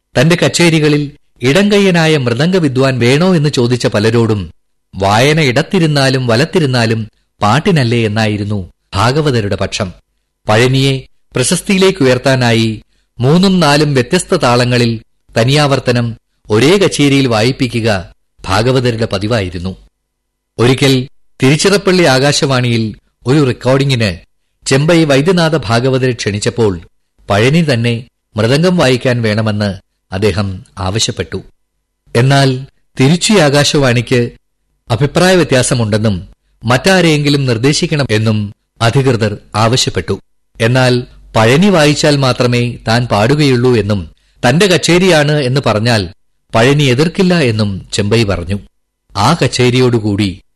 തന്റെ കച്ചേരികളിൽ ഇടംകയ്യനായ മൃദംഗ വിദ്വാൻ വേണോ എന്ന് ചോദിച്ച പലരോടും വായന ഇടത്തിരുന്നാലും വലത്തിരുന്നാലും പാട്ടിനല്ലേ എന്നായിരുന്നു ഭാഗവതരുടെ പക്ഷം പഴനിയെ പ്രശസ്തിയിലേക്ക് ഉയർത്താനായി മൂന്നും നാലും വ്യത്യസ്ത താളങ്ങളിൽ തനിയാവർത്തനം ഒരേ കച്ചേരിയിൽ വായിപ്പിക്കുക ഭാഗവതരുടെ പതിവായിരുന്നു ഒരിക്കൽ തിരുച്ചിറപ്പള്ളി ആകാശവാണിയിൽ ഒരു റെക്കോർഡിംഗിന് ചെമ്പൈ വൈദ്യനാഥ ഭാഗവതരെ ക്ഷണിച്ചപ്പോൾ പഴനി തന്നെ മൃദംഗം വായിക്കാൻ വേണമെന്ന് അദ്ദേഹം ആവശ്യപ്പെട്ടു എന്നാൽ തിരുച്ചി ആകാശവാണിക്ക് അഭിപ്രായ വ്യത്യാസമുണ്ടെന്നും മറ്റാരെയെങ്കിലും നിർദ്ദേശിക്കണം എന്നും അധികൃതർ ആവശ്യപ്പെട്ടു എന്നാൽ പഴനി വായിച്ചാൽ മാത്രമേ താൻ പാടുകയുള്ളൂ എന്നും തന്റെ കച്ചേരിയാണ് എന്ന് പറഞ്ഞാൽ പഴനി എതിർക്കില്ല എന്നും ചെമ്പൈ പറഞ്ഞു ആ കച്ചേരിയോടുകൂടി